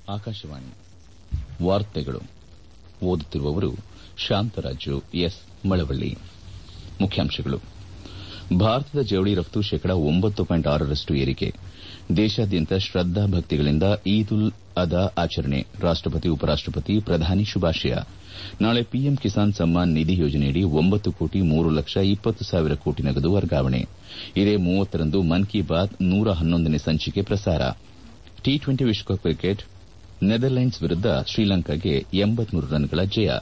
ಆಕಾಶವಾಣಿ ವಾರ್ತೆಗಳು ಓದುತ್ತಿರುವವರು ಶಾಂತರಾಜು ಎಸ್ ಮಳವಳ್ಳಿ ಮುಖ್ಯಾಂಶಗಳು ಭಾರತದ ಜವಳಿ ರಫ್ತು ಶೇಕಡ ಒಂಬತ್ತು ಪಾಯಿಂಟ್ ಆರರಷ್ಟು ಏರಿಕೆ ದೇಶಾದ್ಯಂತ ಶ್ರದ್ದಾ ಭಕ್ತಿಗಳಿಂದ ಈದ್ ಉಲ್ ಅದಾ ಆಚರಣೆ ರಾಷ್ಟಪತಿ ಉಪರಾಷ್ಟಪತಿ ಪ್ರಧಾನಿ ಶುಭಾಶಯ ನಾಳೆ ಪಿಎಂ ಕಿಸಾನ್ ಸಮ್ಮಾನ್ ನಿಧಿ ಯೋಜನೆಯಡಿ ಒಂಬತ್ತು ಕೋಟಿ ಮೂರು ಲಕ್ಷ ಇಪ್ಪತ್ತು ಸಾವಿರ ಕೋಟಿ ನಗದು ವರ್ಗಾವಣೆ ಇದೇ ಮೂವತ್ತರಂದು ಮನ್ ಕಿ ಬಾತ್ ನೂರ ಹನ್ನೊಂದನೇ ಸಂಚಿಕೆ ಪ್ರಸಾರ ಟಿ ಟ್ವೆಂಟಿ ವಿಶ್ವಕಪ್ ಕ್ರಿಕೆಟ್ ನೆದರ್ಲೆಂಡ್ಸ್ ವಿರುದ್ದ ಶ್ರೀಲಂಕಾಗೆ ಎಂಬತ್ಮೂರು ರನ್ಗಳ ಜಯ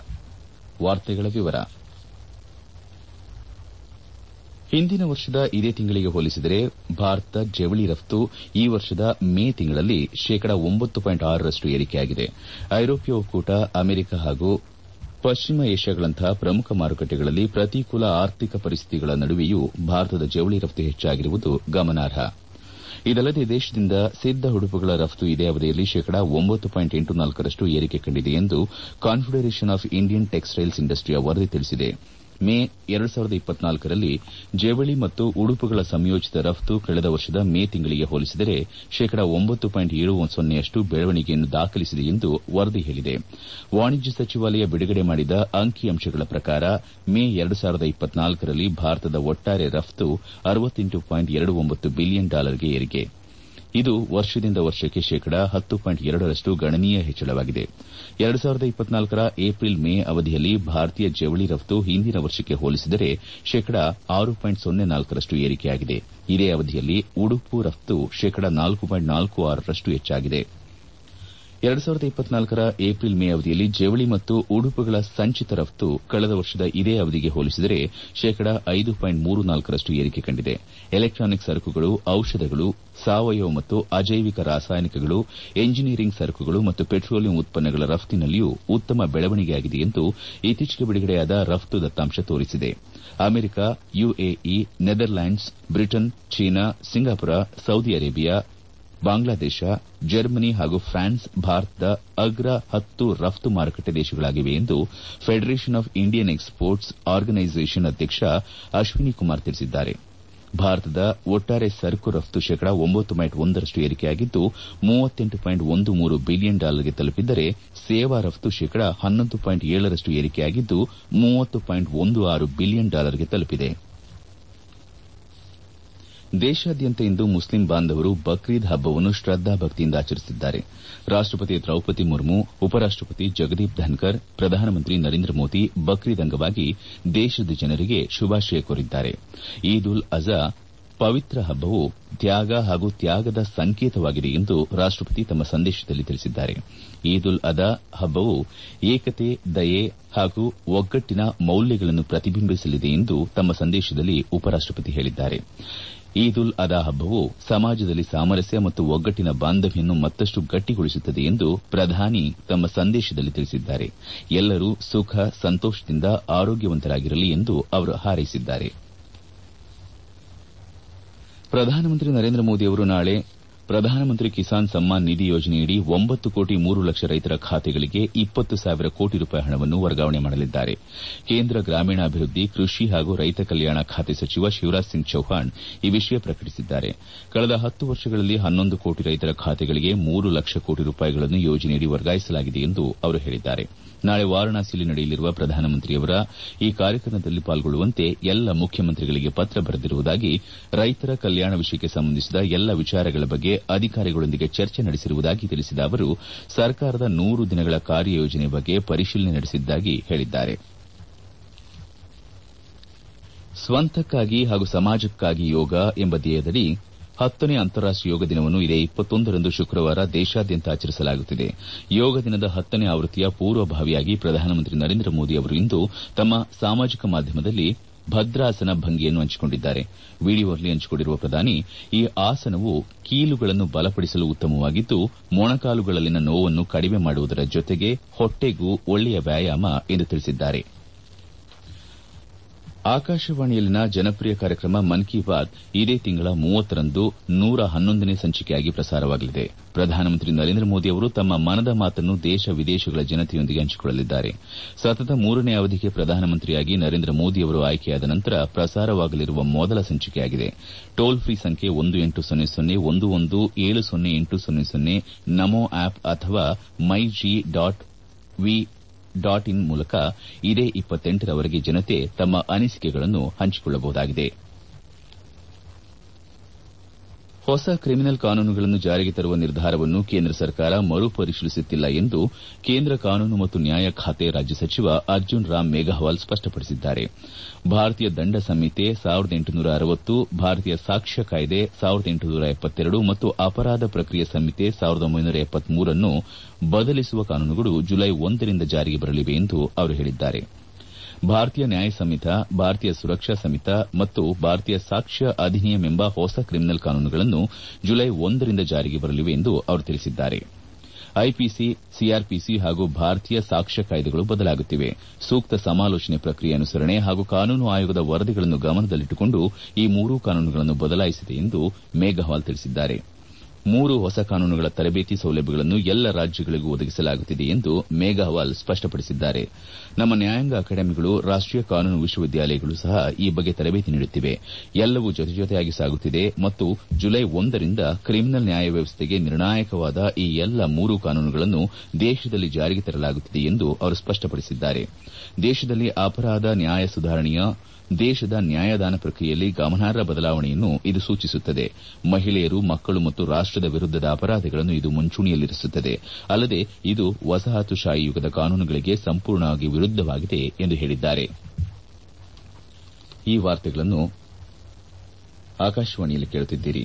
ಹಿಂದಿನ ವರ್ಷದ ಇದೇ ತಿಂಗಳಿಗೆ ಹೋಲಿಸಿದರೆ ಭಾರತ ಜವಳಿ ರಫ್ತು ಈ ವರ್ಷದ ಮೇ ತಿಂಗಳಲ್ಲಿ ಶೇಕಡ ಒಂಬತ್ತು ಪಾಯಿಂಟ್ ಆರರಷ್ಟು ಏರಿಕೆಯಾಗಿದೆ ಐರೋಪ್ಯ ಒಕ್ಕೂಟ ಅಮೆರಿಕ ಹಾಗೂ ಪಶ್ಚಿಮ ಏಷ್ಯಾಗಳಂತಹ ಪ್ರಮುಖ ಮಾರುಕಟ್ಟೆಗಳಲ್ಲಿ ಪ್ರತಿಕೂಲ ಆರ್ಥಿಕ ಪರಿಸ್ಥಿತಿಗಳ ನಡುವೆಯೂ ಭಾರತದ ಜವಳಿ ರಫ್ತು ಹೆಚ್ಚಾಗಿರುವುದು ಗಮನಾರ್ಹ ಇದಲ್ಲದೆ ದೇಶದಿಂದ ಸಿದ್ದ ಉಡುಪುಗಳ ರಫ್ತು ಇದೇ ಅವಧಿಯಲ್ಲಿ ಶೇಕಡ ಒಂಬತ್ತು ಪಾಯಿಂಟ್ ಎಂಟು ನಾಲ್ಕರಷ್ಟು ಏರಿಕೆ ಕಂಡಿದೆ ಎಂದು ಕಾನ್ಫೆಡರೇಷನ್ ಆಫ್ ಇಂಡಿಯನ್ ಟೆಕ್ಸ್ಟೈಲ್ಸ್ ಇಂಡಸ್ಟಿಯ ವರದಿ ತಿಳಿಸಿದೆ ಮೇ ರಲ್ಲಿ ಜವಳಿ ಮತ್ತು ಉಡುಪುಗಳ ಸಂಯೋಜಿತ ರಫ್ತು ಕಳೆದ ವರ್ಷದ ಮೇ ತಿಂಗಳಿಗೆ ಹೋಲಿಸಿದರೆ ಶೇಕಡ ಒಂಬತ್ತು ಪಾಯಿಂಟ್ ಏಳು ಸೊನ್ನೆಯಷ್ಟು ಬೆಳವಣಿಗೆಯನ್ನು ದಾಖಲಿಸಿದೆ ಎಂದು ವರದಿ ಹೇಳಿದೆ ವಾಣಿಜ್ಯ ಸಚಿವಾಲಯ ಬಿಡುಗಡೆ ಮಾಡಿದ ಅಂಕಿ ಅಂಶಗಳ ಪ್ರಕಾರ ಮೇ ರಲ್ಲಿ ಭಾರತದ ಒಟ್ಟಾರೆ ರಫ್ತು ಬಿಲಿಯನ್ ಡಾಲರ್ಗೆ ಏರಿಕೆ ಇದು ವರ್ಷದಿಂದ ವರ್ಷಕ್ಕೆ ಶೇಕಡ ಹತ್ತು ಪಾಯಿಂಟ್ ಎರಡರಷ್ಟು ಗಣನೀಯ ಹೆಚ್ಚಳವಾಗಿದೆ ರ ಏಪ್ರಿಲ್ ಮೇ ಅವಧಿಯಲ್ಲಿ ಭಾರತೀಯ ಜವಳಿ ರಫ್ತು ಹಿಂದಿನ ವರ್ಷಕ್ಕೆ ಹೋಲಿಸಿದರೆ ಶೇಕಡ ಆರು ಪಾಯಿಂಟ್ ಸೊನ್ನೆ ನಾಲ್ಕರಷ್ಟು ಏರಿಕೆಯಾಗಿದೆ ಇದೇ ಅವಧಿಯಲ್ಲಿ ಉಡುಪು ರಫ್ತು ಶೇಕಡ ನಾಲ್ಕು ಪಾಯಿಂಟ್ ನಾಲ್ಕು ಆರರಷ್ಟು ಹೆಚ್ಚಾಗಿದೆ ರ ಏಪ್ರಿಲ್ ಮೇ ಅವಧಿಯಲ್ಲಿ ಜವಳಿ ಮತ್ತು ಉಡುಪುಗಳ ಸಂಚಿತ ರಫ್ತು ಕಳೆದ ವರ್ಷದ ಇದೇ ಅವಧಿಗೆ ಹೋಲಿಸಿದರೆ ಶೇಕಡ ಐದು ಪಾಯಿಂಟ್ ಮೂರು ನಾಲ್ಕರಷ್ಟು ಏರಿಕೆ ಕಂಡಿದೆ ಎಲೆಕ್ಟಾನಿಕ್ ಸರಕುಗಳು ಔಷಧಗಳು ಸಾವಯವ ಮತ್ತು ಅಜೈವಿಕ ರಾಸಾಯನಿಕಗಳು ಎಂಜಿನಿಯರಿಂಗ್ ಸರಕುಗಳು ಮತ್ತು ಪೆಟ್ರೋಲಿಯಂ ಉತ್ಪನ್ನಗಳ ರಫ್ತಿನಲ್ಲಿಯೂ ಉತ್ತಮ ಬೆಳವಣಿಗೆಯಾಗಿದೆ ಎಂದು ಇತ್ತೀಚೆಗೆ ಬಿಡುಗಡೆಯಾದ ರಫ್ತು ದತ್ತಾಂಶ ತೋರಿಸಿದೆ America UAE Netherlands Britain China ಸಿಂಗಾಪುರ ಸೌದಿ ಅರೇಬಿಯಾ ಬಾಂಗ್ಲಾದೇಶ ಜರ್ಮನಿ ಹಾಗೂ ಫ್ರಾನ್ಸ್ ಭಾರತದ ಅಗ್ರ ಹತ್ತು ರಫ್ತು ಮಾರುಕಟ್ಟೆ ದೇಶಗಳಾಗಿವೆ ಎಂದು federation of Indian exports organisation ಅಧ್ಯಕ್ಷ ಅಶ್ವಿನಿ ಕುಮಾರ್ ತಿಳಿಸಿದ್ದಾರೆ ಭಾರತದ ಒಟ್ಟಾರೆ ಸರಕು ರಫ್ತು ಶೇಕಡ ಒಂಬತ್ತು ಪಾಯಿಂಟ್ ಒಂದರಷ್ಟು ಏರಿಕೆಯಾಗಿದ್ದು ಮೂವತ್ತೆಂಟು ಪಾಯಿಂಟ್ ಒಂದು ಮೂರು ಬಿಲಿಯನ್ ಡಾಲರ್ಗೆ ತಲುಪಿದ್ದರೆ ಸೇವಾ ರಫ್ತು ಶೇಕಡ ಹನ್ನೊಂದು ಪಾಯಿಂಟ್ ಏಳರಷ್ಟು ಏರಿಕೆಯಾಗಿದ್ದು ಮೂವತ್ತು ಪಾಯಿಂಟ್ ಒಂದು ಆರು ಬಿಲಿಯನ್ ಡಾಲರ್ಗೆ ತಲುಪಿದೆ ದೇಶಾದ್ಯಂತ ಇಂದು ಮುಸ್ಲಿಂ ಬಾಂಧವರು ಬಕ್ರೀದ್ ಹಬ್ಬವನ್ನು ಶ್ರದ್ದಾಭಕ್ತಿಯಿಂದ ಆಚರಿಸುತ್ತಿದ್ದಾರೆ ರಾಷ್ಟಪತಿ ದ್ರೌಪದಿ ಮುರ್ಮು ಉಪರಾಷ್ಟಪತಿ ಜಗದೀಪ್ ಧನ್ಕರ್ ಪ್ರಧಾನಮಂತ್ರಿ ನರೇಂದ್ರ ಮೋದಿ ಬಕ್ರೀದ್ ಅಂಗವಾಗಿ ದೇಶದ ಜನರಿಗೆ ಶುಭಾಶಯ ಕೋರಿದ್ದಾರೆ ಈದ್ ಉಲ್ ಅಜಾ ಪವಿತ್ರ ಹಬ್ಬವು ತ್ಯಾಗ ಹಾಗೂ ತ್ಯಾಗದ ಸಂಕೇತವಾಗಿದೆ ಎಂದು ರಾಷ್ಟಪತಿ ತಮ್ಮ ಸಂದೇಶದಲ್ಲಿ ತಿಳಿಸಿದ್ದಾರೆ ಈದ್ ಉಲ್ ಅದಾ ಹಬ್ಬವು ಏಕತೆ ದಯೆ ಹಾಗೂ ಒಗ್ಗಟ್ಟಿನ ಮೌಲ್ಯಗಳನ್ನು ಪ್ರತಿಬಿಂಬಿಸಲಿದೆ ಎಂದು ತಮ್ಮ ಸಂದೇಶದಲ್ಲಿ ಉಪರಾಷ್ಟಪತಿ ಹೇಳಿದ್ದಾರೆ ಈದ್ ಉಲ್ ಅದಾ ಹಬ್ಬವು ಸಮಾಜದಲ್ಲಿ ಸಾಮರಸ್ಯ ಮತ್ತು ಒಗ್ಗಟ್ಟಿನ ಬಾಂಧವ್ಯವನ್ನು ಮತ್ತಷ್ಟು ಗಟ್ಟಿಗೊಳಿಸುತ್ತದೆ ಎಂದು ಪ್ರಧಾನಿ ತಮ್ಮ ಸಂದೇಶದಲ್ಲಿ ತಿಳಿಸಿದ್ದಾರೆ ಎಲ್ಲರೂ ಸುಖ ಸಂತೋಷದಿಂದ ಆರೋಗ್ಯವಂತರಾಗಿರಲಿ ಎಂದು ಅವರು ಹಾರೈಸಿದ್ದಾರೆ ಪ್ರಧಾನಮಂತ್ರಿ ನರೇಂದ್ರ ಮೋದಿ ಅವರು ನಾಳೆ ಪ್ರಧಾನಮಂತ್ರಿ ಕಿಸಾನ್ ಸಮ್ಮಾನ್ ನಿಧಿ ಯೋಜನೆಯಡಿ ಒಂಬತ್ತು ಕೋಟಿ ಮೂರು ಲಕ್ಷ ರೈತರ ಖಾತೆಗಳಿಗೆ ಇಪ್ಪತ್ತು ಸಾವಿರ ಕೋಟಿ ರೂಪಾಯಿ ಹಣವನ್ನು ವರ್ಗಾವಣೆ ಮಾಡಲಿದ್ದಾರೆ ಕೇಂದ್ರ ಗ್ರಾಮೀಣಾಭಿವೃದ್ಧಿ ಕೃಷಿ ಹಾಗೂ ರೈತ ಕಲ್ಯಾಣ ಖಾತೆ ಸಚಿವ ಶಿವರಾಜ್ ಸಿಂಗ್ ಚೌಹಾಣ್ ಈ ವಿಷಯ ಪ್ರಕಟಿಸಿದ್ದಾರೆ ಕಳೆದ ಹತ್ತು ವರ್ಷಗಳಲ್ಲಿ ಹನ್ನೊಂದು ಕೋಟಿ ರೈತರ ಖಾತೆಗಳಿಗೆ ಮೂರು ಲಕ್ಷ ಕೋಟಿ ರೂಪಾಯಿಗಳನ್ನು ಯೋಜನೆಯಡಿ ವರ್ಗಾಯಿಸಲಾಗಿದೆ ಎಂದು ಅವರು ಹೇಳಿದ್ದಾರೆ ನಾಳೆ ವಾರಾಣಸಿಯಲ್ಲಿ ನಡೆಯಲಿರುವ ಪ್ರಧಾನಮಂತ್ರಿಯವರ ಈ ಕಾರ್ಯಕ್ರಮದಲ್ಲಿ ಪಾಲ್ಗೊಳ್ಳುವಂತೆ ಎಲ್ಲ ಮುಖ್ಯಮಂತ್ರಿಗಳಿಗೆ ಪತ್ರ ಬರೆದಿರುವುದಾಗಿ ರೈತರ ಕಲ್ಯಾಣ ವಿಷಯಕ್ಕೆ ಸಂಬಂಧಿಸಿದ ಎಲ್ಲ ವಿಚಾರಗಳ ಬಗ್ಗೆ ಅಧಿಕಾರಿಗಳೊಂದಿಗೆ ಚರ್ಚೆ ನಡೆಸಿರುವುದಾಗಿ ತಿಳಿಸಿದ ಅವರು ಸರ್ಕಾರದ ನೂರು ದಿನಗಳ ಕಾರ್ಯಯೋಜನೆ ಬಗ್ಗೆ ಪರಿಶೀಲನೆ ನಡೆಸಿದ್ದಾಗಿ ಹೇಳಿದ್ದಾರೆ ಸ್ವಂತಕ್ಕಾಗಿ ಹಾಗೂ ಸಮಾಜಕ್ಕಾಗಿ ಯೋಗ ಎಂಬ ಧ್ಯೇಯದಡಿ ಹತ್ತನೇ ಅಂತಾರಾಷ್ಟೀಯ ಯೋಗ ದಿನವನ್ನು ಇದೇ ಇಪ್ಪತ್ತೊಂದರಂದು ಶುಕ್ರವಾರ ದೇಶಾದ್ಯಂತ ಆಚರಿಸಲಾಗುತ್ತಿದೆ ಯೋಗ ದಿನದ ಹತ್ತನೇ ಆವೃತ್ತಿಯ ಪೂರ್ವಭಾವಿಯಾಗಿ ಪ್ರಧಾನಮಂತ್ರಿ ನರೇಂದ್ರ ಮೋದಿ ಅವರು ಇಂದು ತಮ್ಮ ಸಾಮಾಜಿಕ ಮಾಧ್ಯಮದಲ್ಲಿ ಭದ್ರಾಸನ ಭಂಗಿಯನ್ನು ಹಂಚಿಕೊಂಡಿದ್ದಾರೆ ವಿಡಿಯೋದಲ್ಲಿ ಹಂಚಿಕೊಂಡಿರುವ ಪ್ರಧಾನಿ ಈ ಆಸನವು ಕೀಲುಗಳನ್ನು ಬಲಪಡಿಸಲು ಉತ್ತಮವಾಗಿದ್ದು ಮೊಣಕಾಲುಗಳಲ್ಲಿನ ನೋವನ್ನು ಕಡಿಮೆ ಮಾಡುವುದರ ಜೊತೆಗೆ ಹೊಟ್ಟೆಗೂ ಒಳ್ಳೆಯ ವ್ಯಾಯಾಮ ಎಂದು ತಿಳಿಸಿದ್ದಾರೆ ಆಕಾಶವಾಣಿಯಲ್ಲಿನ ಜನಪ್ರಿಯ ಕಾರ್ಯಕ್ರಮ ಮನ್ ಕಿ ಬಾತ್ ಇದೇ ತಿಂಗಳ ಮೂವತ್ತರಂದು ನೂರ ಹನ್ನೊಂದನೇ ಸಂಚಿಕೆಯಾಗಿ ಪ್ರಸಾರವಾಗಲಿದೆ ಪ್ರಧಾನಮಂತ್ರಿ ನರೇಂದ್ರ ಮೋದಿ ಅವರು ತಮ್ಮ ಮನದ ಮಾತನ್ನು ದೇಶ ವಿದೇಶಗಳ ಜನತೆಯೊಂದಿಗೆ ಹಂಚಿಕೊಳ್ಳಲಿದ್ದಾರೆ ಸತತ ಮೂರನೇ ಅವಧಿಗೆ ಪ್ರಧಾನಮಂತ್ರಿಯಾಗಿ ನರೇಂದ್ರ ಮೋದಿ ಅವರು ಆಯ್ಕೆಯಾದ ನಂತರ ಪ್ರಸಾರವಾಗಲಿರುವ ಮೊದಲ ಸಂಚಿಕೆಯಾಗಿದೆ ಟೋಲ್ ಫ್ರೀ ಸಂಖ್ಯೆ ಒಂದು ಎಂಟು ಸೊನ್ನೆ ಸೊನ್ನೆ ಒಂದು ಒಂದು ಏಳು ಸೊನ್ನೆ ಎಂಟು ಸೊನ್ನೆ ಸೊನ್ನೆ ನಮೋ ಆಪ್ ಅಥವಾ my G dot V dot in ಮೂಲಕ ಇದೇ ರವರೆಗೆ ಜನತೆ ತಮ್ಮ ಅನಿಸಿಕೆಗಳನ್ನು ಹಂಚಿಕೊಳ್ಳಬಹುದಾಗಿದೆ ಹೊಸ ಕ್ರಿಮಿನಲ್ ಕಾನೂನುಗಳನ್ನು ಜಾರಿಗೆ ತರುವ ನಿರ್ಧಾರವನ್ನು ಕೇಂದ್ರ ಸರ್ಕಾರ ಮರುಪರಿಶೀಲಿಸುತ್ತಿಲ್ಲ ಎಂದು ಕೇಂದ್ರ ಕಾನೂನು ಮತ್ತು ನ್ಯಾಯ ಖಾತೆ ರಾಜ್ಯ ಸಚಿವ ಅರ್ಜುನ್ ರಾಮ್ ಮೇಘವಾಲ್ ಸ್ಪಷ್ಟಪಡಿಸಿದ್ದಾರೆ ಭಾರತೀಯ ದಂಡ ಸಂಹಿತೆ ಭಾರತೀಯ ಸಾಕ್ಷ್ಯ ಕಾಯ್ದೆ ಮತ್ತು ಅಪರಾಧ ಪ್ರಕ್ರಿಯೆ ಸಂಹಿತೆ ಅನ್ನು ಬದಲಿಸುವ ಕಾನೂನುಗಳು ಜುಲೈ ಒಂದರಿಂದ ಜಾರಿಗೆ ಬರಲಿವೆ ಎಂದು ಅವರು ಹೇಳಿದ್ದಾರೆ ಭಾರತೀಯ ನ್ಯಾಯ ಸಂಹಿತ ಭಾರತೀಯ ಸುರಕ್ಷಾ ಸಂಹಿತ ಮತ್ತು ಭಾರತೀಯ ಸಾಕ್ಷ್ಯ ಅಧಿನಿಯಂ ಎಂಬ ಹೊಸ ಕ್ರಿಮಿನಲ್ ಕಾನೂನುಗಳನ್ನು ಜುಲೈ ಒಂದರಿಂದ ಜಾರಿಗೆ ಬರಲಿವೆ ಎಂದು ಅವರು ತಿಳಿಸಿದ್ದಾರೆ ಐಪಿಸಿ ಸಿಆರ್ಪಿಸಿ ಹಾಗೂ ಭಾರತೀಯ ಸಾಕ್ಷ್ಯ ಕಾಯ್ದೆಗಳು ಬದಲಾಗುತ್ತಿವೆ ಸೂಕ್ತ ಸಮಾಲೋಚನೆ ಪ್ರಕ್ರಿಯೆ ಅನುಸರಣೆ ಹಾಗೂ ಕಾನೂನು ಆಯೋಗದ ವರದಿಗಳನ್ನು ಗಮನದಲ್ಲಿಟ್ಟುಕೊಂಡು ಈ ಮೂರೂ ಕಾನೂನುಗಳನ್ನು ಬದಲಾಯಿಸಿದೆ ಎಂದು ಮೇಘವಾಲ್ ತಿಳಿಸಿದ್ದಾರೆ ಮೂರು ಹೊಸ ಕಾನೂನುಗಳ ತರಬೇತಿ ಸೌಲಭ್ಯಗಳನ್ನು ಎಲ್ಲ ರಾಜ್ಯಗಳಿಗೂ ಒದಗಿಸಲಾಗುತ್ತಿದೆ ಎಂದು ಮೇಘವಾಲ್ ಸ್ಪಷ್ಟಪಡಿಸಿದ್ದಾರೆ ನಮ್ಮ ನ್ಯಾಯಾಂಗ ಅಕಾಡೆಮಿಗಳು ರಾಷ್ಟೀಯ ಕಾನೂನು ವಿಶ್ವವಿದ್ಯಾಲಯಗಳು ಸಹ ಈ ಬಗ್ಗೆ ತರಬೇತಿ ನೀಡುತ್ತಿವೆ ಎಲ್ಲವೂ ಜೊತೆಜೊತೆಯಾಗಿ ಸಾಗುತ್ತಿದೆ ಮತ್ತು ಜುಲೈ ಒಂದರಿಂದ ಕ್ರಿಮಿನಲ್ ನ್ಯಾಯ ವ್ಯವಸ್ಥೆಗೆ ನಿರ್ಣಾಯಕವಾದ ಈ ಎಲ್ಲ ಮೂರು ಕಾನೂನುಗಳನ್ನು ದೇಶದಲ್ಲಿ ಜಾರಿಗೆ ತರಲಾಗುತ್ತಿದೆ ಎಂದು ಅವರು ಸ್ಪಷ್ಟಪಡಿಸಿದ್ದಾರೆ ದೇಶದಲ್ಲಿ ಅಪರಾಧ ನ್ಯಾಯ ಸುಧಾರಣೆಯ ದೇಶದ ನ್ಯಾಯದಾನ ಪ್ರಕ್ರಿಯೆಯಲ್ಲಿ ಗಮನಾರ್ಹ ಬದಲಾವಣೆಯನ್ನು ಇದು ಸೂಚಿಸುತ್ತದೆ ಮಹಿಳೆಯರು ಮಕ್ಕಳು ಮತ್ತು ರಾಷ್ಟದ ವಿರುದ್ದದ ಅಪರಾಧಗಳನ್ನು ಇದು ಮುಂಚೂಣಿಯಲ್ಲಿರಿಸುತ್ತದೆ ಅಲ್ಲದೆ ಇದು ವಸಾಹತುಶಾಹಿ ಯುಗದ ಕಾನೂನುಗಳಿಗೆ ಸಂಪೂರ್ಣವಾಗಿ ವಿರುದ್ದವಾಗಿದೆ ಎಂದು ಹೇಳಿದ್ದಾರೆ ಈ ವಾರ್ತೆಗಳನ್ನು ಆಕಾಶವಾಣಿಯಲ್ಲಿ ಕೇಳುತ್ತಿದ್ದೀರಿ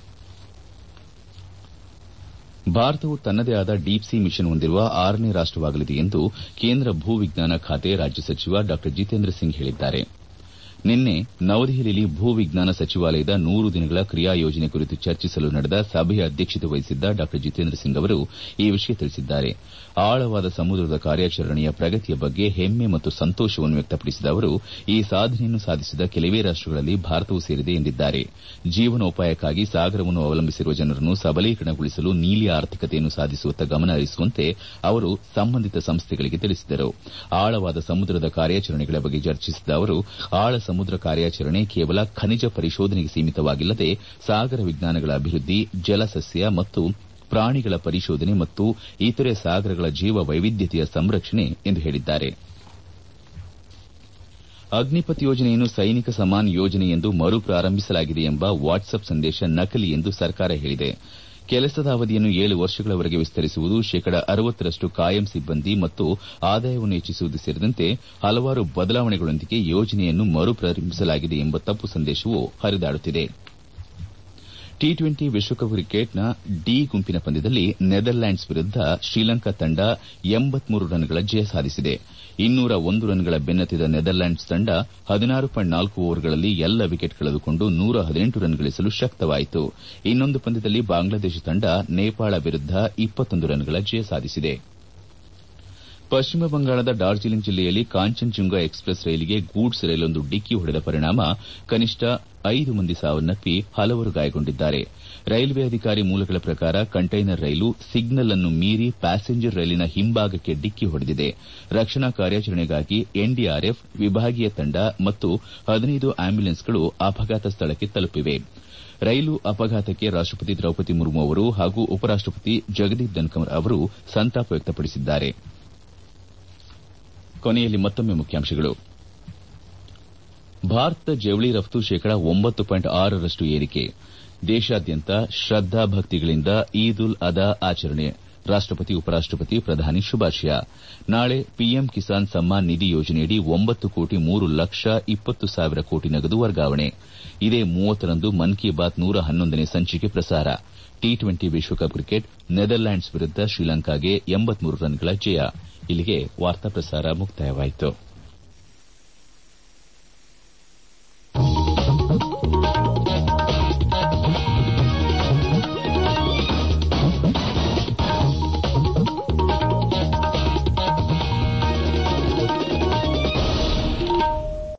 ಭಾರತವು ತನ್ನದೇ ಆದ ಡೀಪ್ ಸಿ ಮಿಷನ್ ಹೊಂದಿರುವ ಆರನೇ ರಾಷ್ಟವಾಗಲಿದೆ ಎಂದು ಕೇಂದ್ರ ಭೂ ವಿಜ್ಞಾನ ಖಾತೆ ರಾಜ್ಯ ಸಚಿವ ಡಾ ಜಿತೇಂದ್ರ ಸಿಂಗ್ ಹೇಳಿದ್ದಾರೆ ನಿನ್ನೆ ನವದೆಹಲಿಯಲ್ಲಿ ಭೂ ವಿಜ್ಞಾನ ಸಚಿವಾಲಯದ ನೂರು ದಿನಗಳ ಕ್ರಿಯಾ ಯೋಜನೆ ಕುರಿತು ಚರ್ಚಿಸಲು ನಡೆದ ಸಭೆಯ ಅಧ್ಯಕ್ಷತೆ ವಹಿಸಿದ್ದ ಡಾ ಜಿತೇಂದ್ರ ಸಿಂಗ್ ಅವರು ಈ ವಿಷಯ ತಿಳಿಸಿದ್ದಾರೆ ಆಳವಾದ ಸಮುದ್ರದ ಕಾರ್ಯಾಚರಣೆಯ ಪ್ರಗತಿಯ ಬಗ್ಗೆ ಹೆಮ್ಮೆ ಮತ್ತು ಸಂತೋಷವನ್ನು ವ್ಯಕ್ತಪಡಿಸಿದ ಅವರು ಈ ಸಾಧನೆಯನ್ನು ಸಾಧಿಸಿದ ಕೆಲವೇ ರಾಷ್ಟಗಳಲ್ಲಿ ಭಾರತವೂ ಸೇರಿದೆ ಎಂದಿದ್ದಾರೆ ಜೀವನೋಪಾಯಕ್ಕಾಗಿ ಸಾಗರವನ್ನು ಅವಲಂಬಿಸಿರುವ ಜನರನ್ನು ಸಬಲೀಕರಣಗೊಳಿಸಲು ನೀಲಿ ಆರ್ಥಿಕತೆಯನ್ನು ಸಾಧಿಸುವತ್ತ ಗಮನ ಹರಿಸುವಂತೆ ಅವರು ಸಂಬಂಧಿತ ಸಂಸ್ಥೆಗಳಿಗೆ ತಿಳಿಸಿದರು ಆಳವಾದ ಸಮುದ್ರದ ಕಾರ್ಯಾಚರಣೆಗಳ ಬಗ್ಗೆ ಚರ್ಚಿಸಿದ ಅವರು ಆಳ ಸಮುದ್ರ ಕಾರ್ಯಾಚರಣೆ ಕೇವಲ ಖನಿಜ ಪರಿಶೋಧನೆಗೆ ಸೀಮಿತವಾಗಿಲ್ಲದೆ ಸಾಗರ ವಿಜ್ಞಾನಗಳ ಅಭಿವೃದ್ಧಿ ಜಲಸಸ್ಯ ಮತ್ತು ಪ್ರಾಣಿಗಳ ಪರಿಶೋಧನೆ ಮತ್ತು ಇತರೆ ಸಾಗರಗಳ ಜೀವ ವೈವಿಧ್ಯತೆಯ ಸಂರಕ್ಷಣೆ ಎಂದು ಹೇಳಿದ್ದಾರೆ ಅಗ್ನಿಪಥ್ ಯೋಜನೆಯನ್ನು ಸೈನಿಕ ಸಮಾನ್ ಯೋಜನೆ ಎಂದು ಮರು ಪ್ರಾರಂಭಿಸಲಾಗಿದೆ ಎಂಬ ವಾಟ್ಸ್ಆಪ್ ಸಂದೇಶ ನಕಲಿ ಎಂದು ಸರ್ಕಾರ ಹೇಳಿದೆ ಕೆಲಸದ ಅವಧಿಯನ್ನು ಏಳು ವರ್ಷಗಳವರೆಗೆ ವಿಸ್ತರಿಸುವುದು ಶೇಕಡ ಅರವತ್ತರಷ್ಟು ಕಾಯಂ ಸಿಬ್ಬಂದಿ ಮತ್ತು ಆದಾಯವನ್ನು ಹೆಚ್ಚಿಸುವುದು ಸೇರಿದಂತೆ ಹಲವಾರು ಬದಲಾವಣೆಗಳೊಂದಿಗೆ ಯೋಜನೆಯನ್ನು ಮರು ಪ್ರಾರಂಭಿಸಲಾಗಿದೆ ಎಂಬ ತಪ್ಪು ಸಂದೇಶವು ಹರಿದಾಡುತ್ತಿದೆ ಟಿ ಟ್ವೆಂಟಿ ವಿಶ್ವಕಪ್ ಕ್ರಿಕೆಟ್ನ ಡಿ ಗುಂಪಿನ ಪಂದ್ಯದಲ್ಲಿ ನೆದರ್ಲ್ಯಾಂಡ್ಸ್ ವಿರುದ್ದ ಶ್ರೀಲಂಕಾ ತಂಡ ಎಂಬತ್ಮೂರು ರನ್ಗಳ ಜಯ ಸಾಧಿಸಿದೆ ಇನ್ನೂರ ಒಂದು ರನ್ಗಳ ಬೆನ್ನತ್ತಿದ ನೆದರ್ಲ್ಯಾಂಡ್ಸ್ ತಂಡ ಹದಿನಾರು ಪಾಯಿಂಟ್ ನಾಲ್ಕು ಓವರ್ಗಳಲ್ಲಿ ಎಲ್ಲ ವಿಕೆಟ್ ಕಳೆದುಕೊಂಡು ನೂರ ಹದಿನೆಂಟು ರನ್ ಗಳಿಸಲು ಶಕ್ತವಾಯಿತು ಇನ್ನೊಂದು ಪಂದ್ಯದಲ್ಲಿ ಬಾಂಗ್ಲಾದೇಶ ತಂಡ ನೇಪಾಳ ವಿರುದ್ದ ಇಪ್ಪತ್ತೊಂದು ರನ್ಗಳ ಜಯ ಸಾಧಿಸಿದೆ ಪಶ್ಚಿಮ ಬಂಗಾಳದ ಡಾರ್ಜಿಲಿಂಗ್ ಜಿಲ್ಲೆಯಲ್ಲಿ ಕಾಂಚನ್ಜುಂಗ ಎಕ್ಸ್ಪ್ರೆಸ್ ರೈಲಿಗೆ ಗೂಡ್ಸ್ ರೈಲೊಂದು ಡಿಕ್ಕಿ ಹೊಡೆದ ಪರಿಣಾಮ ಕನಿಷ್ಠ ಐದು ಮಂದಿ ಸಾವನ್ನಪ್ಪಿ ಹಲವರು ಗಾಯಗೊಂಡಿದ್ದಾರೆ ರೈಲ್ವೆ ಅಧಿಕಾರಿ ಮೂಲಗಳ ಪ್ರಕಾರ ಕಂಟೈನರ್ ರೈಲು ಸಿಗ್ನಲ್ ಅನ್ನು ಮೀರಿ ಪ್ಯಾಸೆಂಜರ್ ರೈಲಿನ ಹಿಂಭಾಗಕ್ಕೆ ಡಿಕ್ಕಿ ಹೊಡೆದಿದೆ ರಕ್ಷಣಾ ಕಾರ್ಯಾಚರಣೆಗಾಗಿ ಎನ್ಡಿಆರ್ಎಫ್ ವಿಭಾಗೀಯ ತಂಡ ಮತ್ತು ಹದಿನೈದು ಆಂಬ್ಯುಲೆನ್ಸ್ಗಳು ಅಪಘಾತ ಸ್ಥಳಕ್ಕೆ ತಲುಪಿವೆ ರೈಲು ಅಪಘಾತಕ್ಕೆ ರಾಷ್ಟಪತಿ ದ್ರೌಪದಿ ಮುರ್ಮು ಅವರು ಹಾಗೂ ಉಪರಾಷ್ಟಪತಿ ಜಗದೀಪ್ ಧನ್ಕರ್ ಅವರು ಸಂತಾಪ ವ್ಯಕ್ತಪಡಿಸಿದ್ದಾರೆ ಕೊನೆಯಲ್ಲಿ ಮತ್ತೊಮ್ಮೆ ಮುಖ್ಯಾಂಶಗಳು ಭಾರತದ ಜವಳಿ ರಫ್ತು ಶೇಕಡ ಒಂಬತ್ತು ಪಾಯಿಂಟ್ ಆರರಷ್ಟು ಏರಿಕೆ ದೇಶಾದ್ಯಂತ ಶ್ರದ್ದಾ ಭಕ್ತಿಗಳಿಂದ ಈದ್ ಉಲ್ ಅದಾ ಆಚರಣೆ ರಾಷ್ಟಪತಿ ಉಪರಾಷ್ಟಪತಿ ಪ್ರಧಾನಿ ಶುಭಾಶಯ ನಾಳೆ ಪಿಎಂ ಕಿಸಾನ್ ಸಮ್ಮಾನ್ ನಿಧಿ ಯೋಜನೆಯಡಿ ಒಂಬತ್ತು ಕೋಟಿ ಮೂರು ಲಕ್ಷ ಇಪ್ಪತ್ತು ಸಾವಿರ ಕೋಟಿ ನಗದು ವರ್ಗಾವಣೆ ಇದೇ ಮೂವತ್ತರಂದು ಮನ್ ಕಿ ಬಾತ್ ನೂರ ಹನ್ನೊಂದನೇ ಸಂಚಿಕೆ ಪ್ರಸಾರ ಟಿ ಟ್ವೆಂಟಿ ವಿಶ್ವಕಪ್ ಕ್ರಿಕೆಟ್ ನೆದರ್ಲ್ಯಾಂಡ್ಸ್ ವಿರುದ್ದ ಶ್ರೀಲಂಕಾಗೆ ಎಂಬತ್ಮೂರು ರನ್ಗಳ ಜಯ ಇಲ್ಲಿಗೆ ವಾರ್ತಾ ಪ್ರಸಾರ ಮುಕ್ತಾಯವಾಯಿತು